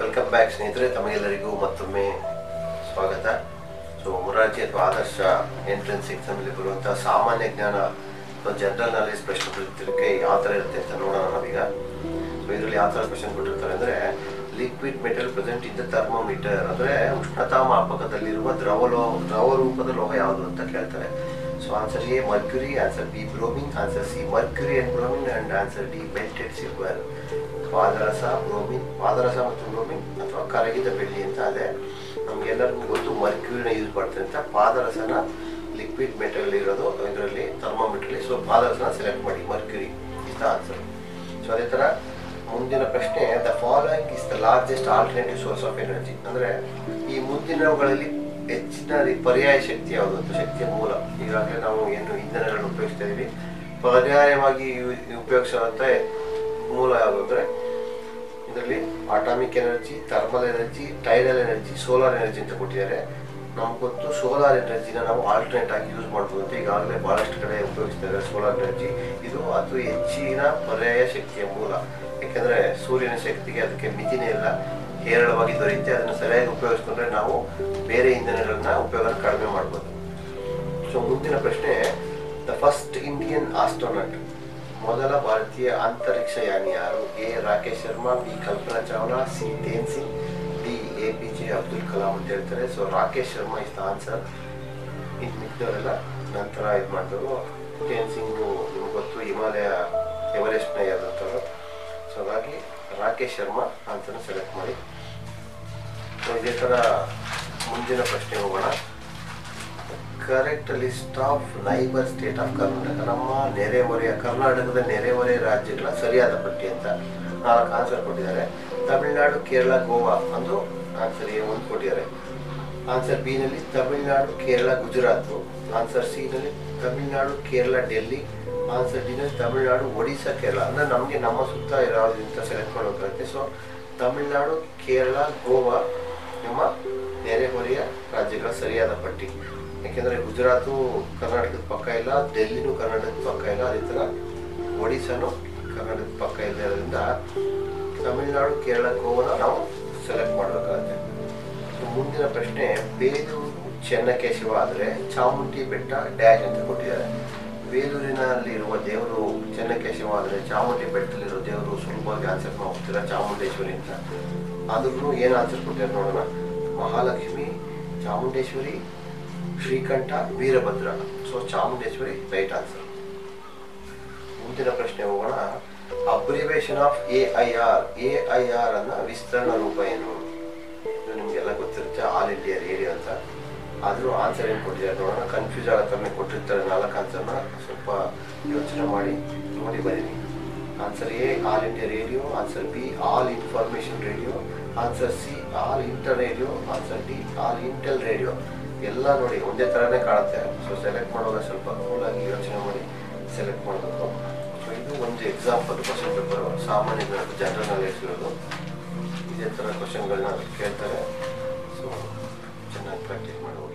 welcome back ಸ್ನೇಹಿತರೆ ತಮಗೆಲ್ಲರಿಗೂ ಮತ್ತೊಮ್ಮೆ ಸ್ವಾಗತ ಸೊ ಮುರಾರ್ಜಿ ಅಥವಾ ಆದರ್ಶ ಎಂಟ್ರೆನ್ಸ್ ಎಕ್ಸಾಮಲ್ಲಿ ಬರುವಂಥ ಸಾಮಾನ್ಯ ಜ್ಞಾನ ಅಥವಾ ಜನರಲ್ ನಾಲೆಜ್ ಪ್ರಶ್ನೆ ಪತ್ರಿಕೆ ಯಾವ ಥರ ಇರುತ್ತೆ ಅಂತ ನೋಡೋಣ ನಾವೀಗ ಸೊ ಇದರಲ್ಲಿ ಯಾವ ಥರ ಕ್ವಶನ್ ಕೊಟ್ಟಿರ್ತಾರೆ ಅಂದರೆ liquid metal present in the thermometer ಅಂದರೆ ಉಷ್ಣತಾಮಾಪಕದಲ್ಲಿರುವ ದ್ರವ ಲೋಹ ದ್ರವ ರೂಪದ ಲೋಹ ಯಾವುದು ಅಂತ ಕೇಳ್ತಾರೆ so answer A mercury answer B bromine answer C mercury and bromine and answer D melted silver ಪಾದರಸ ಬ್ರೋಮಿನ್ ಪಾದರಸ ಮತ್ತು ಬ್ರೋಮಿನ್ ಅಥವಾ ಕರಗಿದ ಬೆಳ್ಳಿ ಅಂತ ಅದೇ ನಮ್ಗೆಲ್ಲರಿಗೂ ಗೊತ್ತು ಮರ್ಕ್ಯೂರಿನ ಯೂಸ್ ಮಾಡ್ತಾರೆ ಅಂತ ಪಾದರಸನ ಲಿಕ್ವಿಡ್ ಮೆಟಲ್ ಇರೋದು ಇದರಲ್ಲಿ ಥರ್ಮೋಮೀಟ್ರಲ್ಲಿ ಸೊ ಪಾದರಸನ ಸೆಲೆಕ್ಟ್ ಮಾಡಿ mercury is the answer so ಅದೇ ಥರ ಮುಂದಿನ ಪ್ರಶ್ನೆ the following is the largest alternative source of energy ಅಂದರೆ ಈ ಮುಂದಿನವುಗಳಲ್ಲಿ ಹೆಚ್ಚಿನ ರಿ- ಪರ್ಯಾಯ ಶಕ್ತಿ ಯಾವುದು ಅಂತ ಶಕ್ತಿಯ ಮೂಲ ಈಗಾಗಲೇ ನಾವು ಏನು ಇಂಧನಗಳನ್ನು ಉಪಯೋಗಿಸ್ತಾ ಇದೀವಿ ಪರ್ಯಾಯವಾಗಿ ಯು- ಉಪಯೋಗಿಸುವಂಥ ಮೂಲ ಯಾವುದು ಅಂದರೆ ಇದರಲ್ಲಿ atomic energy thermal energy tidal energy solar energy ಅಂತ ಕೊಟ್ಟಿದ್ದಾರೆ ನಮ್ಗೆ ಗೊತ್ತು ಸೋಲಾರ್ ಎನರ್ಜಿನ ನಾವು ಆಲ್ಟರ್ನೇಟ್ ಆಗಿ ಯೂಸ್ ಮಾಡ್ಬೋದು ಅಂತ ಈಗಾಗಲೇ ಭಾಳಷ್ಟು ಕಡೆ ಉಪಯೋಗಿಸ್ತಾ ಇದ್ದಾರೆ ಸೋಲಾರ್ ಎನರ್ಜಿ ಇದು ಅತಿ ಹೆಚ್ಚಿನ ಪರ್ಯಾಯ ಶಕ್ತಿಯ ಮೂಲ ಯಾಕೆಂದರೆ ಸೂರ್ಯನ ಶಕ್ತಿಗೆ ಅದಕ್ಕೆ ಮಿತಿನೇ ಇಲ್ಲ ಹೇರಳವಾಗಿ ದೊರೆಯುತ್ತೆ ಅದನ್ನು ಸರಿಯಾಗಿ ಉಪಯೋಗಿಸ್ಕೊಂಡ್ರೆ ನಾವು ಬೇರೆ ಇಂಧನಗಳನ್ನ ಉಪಯೋಗ ಕಡಿಮೆ ಮಾಡ್ಬೋದು ಸೊ ಮುಂದಿನ ಪ್ರಶ್ನೆ ದ ಫಸ್ಟ್ ಇಂಡಿಯನ್ ಆಸ್ಟ್ರೋನಟ್ ಮೊದಲ ಭಾರತೀಯ ಅಂತರಿಕ್ಷ ಯಾನಿ ಯಾರು A Rakesh Sharma B Kalpana Chawla C Tenzing D A P J Abdul Kalam ಅಂತ ಹೇಳ್ತಾರೆ so Rakesh Sharma is the answer ಇನ್ನು ಮಿಕ್ದವರೆಲ್ಲ ನಂತರ ಇದು ಮಾಡಿದ್ರು ತೇನ್ ಸಿಂಗು ನಿಮ್ಗೆ ಗೊತ್ತು ಹಿಮಾಲಯ ಎವರೆಸ್ಟ್ನ ಯಾವ್ದಂತವ್ರು ಸೊ ಹಾಗಾಗಿ ರಾಕೇಶ್ ಶರ್ಮಾ ಆನ್ಸರ್ನ ಸೆಲೆಕ್ಟ್ ಮಾಡಿ ಸೊ ಇದೇ ಥರ ಮುಂದಿನ ಪ್ರಶ್ನೆ ಹೋಗೋಣ correct list of neighbour state of Karnataka ನಮ್ಮ ನೆರೆಹೊರೆಯ ಕರ್ನಾಟಕದ ನೆರೆಹೊರೆ ರಾಜ್ಯಗಳ ಸರಿಯಾದ ಪಟ್ಟಿ ಅಂತ ನಾಲ್ಕು ಆನ್ಸರ್ ಕೊಟ್ಟಿದ್ದಾರೆ ತಮಿಳುನಾಡು ಕೇರಳ ಗೋವಾ ಅಂದು ಆನ್ಸರ್ ಎ ಒಂದು ಕೊಟ್ಟಿದ್ದಾರೆ ಆನ್ಸರ್ ಬಿ ನಲ್ಲಿ ತಮಿಳುನಾಡು ಕೇರಳ ಗುಜರಾತ್ ಆನ್ಸರ್ ಸಿ ನಲ್ಲಿ ತಮಿಳುನಾಡು ಕೇರಳ ಡೆಲ್ಲಿ ಆನ್ಸರ್ ಡಿ ನಲ್ಲಿ ತಮಿಳುನಾಡು ಒಡಿಶಾ ಕೇರಳ ಅಂದ್ರೆ ನಮಗೆ ನಮ್ಮ ಸುತ್ತ ಇರೋದ್ರಿಂದ ಸೆಲೆಕ್ಟ್ ಮಾಡಬೇಕಾಗುತ್ತೆ ಸೊ ತಮಿಳುನಾಡು ಕೇರಳ ಗೋವಾ ನಿಮ್ಮ ನೆರೆಹೊರೆಯ ರಾಜ್ಯಗಳ ಸರಿಯಾದ ಪಟ್ಟಿ ಯಾಕೆಂದರೆ ಗುಜರಾತು ಕರ್ನಾಟಕದ ಪಕ್ಕ ಇಲ್ಲ ಡೆಲ್ಲಿನೂ ಕರ್ನಾಟಕದ ಪಕ್ಕ ಇಲ್ಲ ಅದೇ ಥರ ಒಡಿಶಾನು ಕರ್ನಾಟಕದ ಪಕ್ಕ ಇಲ್ಲ ಇರೋದ್ರಿಂದ ತಮಿಳುನಾಡು ಕೇರಳ ಗೋವಾನ ನಾವು ಸೆಲೆಕ್ಟ್ ಮಾಡಬೇಕಾಗುತ್ತೆ ಸೊ ಮುಂದಿನ ಪ್ರಶ್ನೆ ಬೇಲೂರು ಚೆನ್ನಕೇಶವ ಆದರೆ ಚಾಮುಂಡಿ ಬೆಟ್ಟ ಡ್ಯಾಶ್ ಅಂತ ಕೊಟ್ಟಿದ್ದಾರೆ ಬೇಲೂರಿನಲ್ಲಿರುವ ದೇವರು ಚೆನ್ನಕೇಶವ ಆದರೆ ಚಾಮುಂಡಿ ಬೆಟ್ಟದಲ್ಲಿರೋ ದೇವರು ಸುಲಭವಾಗಿ ಆನ್ಸರ್ ಹೋಗ್ತೀರಾ ಚಾಮುಂಡೇಶ್ವರಿ ಅಂತ ಆದ್ರೂ ಏನು ಆನ್ಸರ್ ಕೊಟ್ಟಿದ್ದಾರೆ ನೋಡೋಣ Mahalakshmi Chamundeshwari Srikantha Veerabhadra so Chamundeshwari right answer ಮುಂದಿನ ಪ್ರಶ್ನೆ ಹೋಗೋಣ abbreviation of A I R A I R ಅನ್ನ ವಿಸ್ತರಣ ರೂಪ ಏನು ಇದು ನಿಮಗೆಲ್ಲ ಗೊತ್ತಿರುತ್ತೆ ಆಲ್ ಇಂಡಿಯಾ ರೇಡಿಯೋ ಅಂತ ಆದರೂ ಆನ್ಸರ್ ಏನು ಕೊಟ್ಟಿದ್ದಾರೆ ನೋಡೋಣ ಕನ್ಫ್ಯೂಸ್ ಆಗೋ ಥರನೇ ಕೊಟ್ಟಿರ್ತಾರೆ ನಾಲ್ಕು ಆನ್ಸರ್ನ ಸ್ವಲ್ಪ ಯೋಚನೆ ಮಾಡಿ ನೋಡಿ ಬರೀರಿ answer A all India radio answer B all information radio answer C all inter radio answer D all Intel radio ಎಲ್ಲ ನೋಡಿ ಒಂದೇ ಥರನೇ ಕಾಣುತ್ತೆ ಸೊ ಸೆಲೆಕ್ಟ್ ಮಾಡುವಾಗ ಸ್ವಲ್ಪ ಕೂಲಾಗಿ ಯೋಚನೆ ಮಾಡಿ ಸೆಲೆಕ್ಟ್ ಮಾಡಬೇಕು ಸೊ ಇದು ಒಂದು ಎಕ್ಸಾಂಪಲ್ ಕ್ವಶನ್ ಪೇಪರ್ ಸಾಮಾನ್ಯ ಜನರಲ್ ನಾಲೆಜ್ ಇರೋದು ಇದೇ ಥರ ಕ್ವಶನ್ಗಳನ್ನ ಕೇಳ್ತಾರೆ ಸೊ ಚೆನ್ನಾಗಿ ಪ್ರಾಕ್ಟೀಸ್ ಮಾಡುವ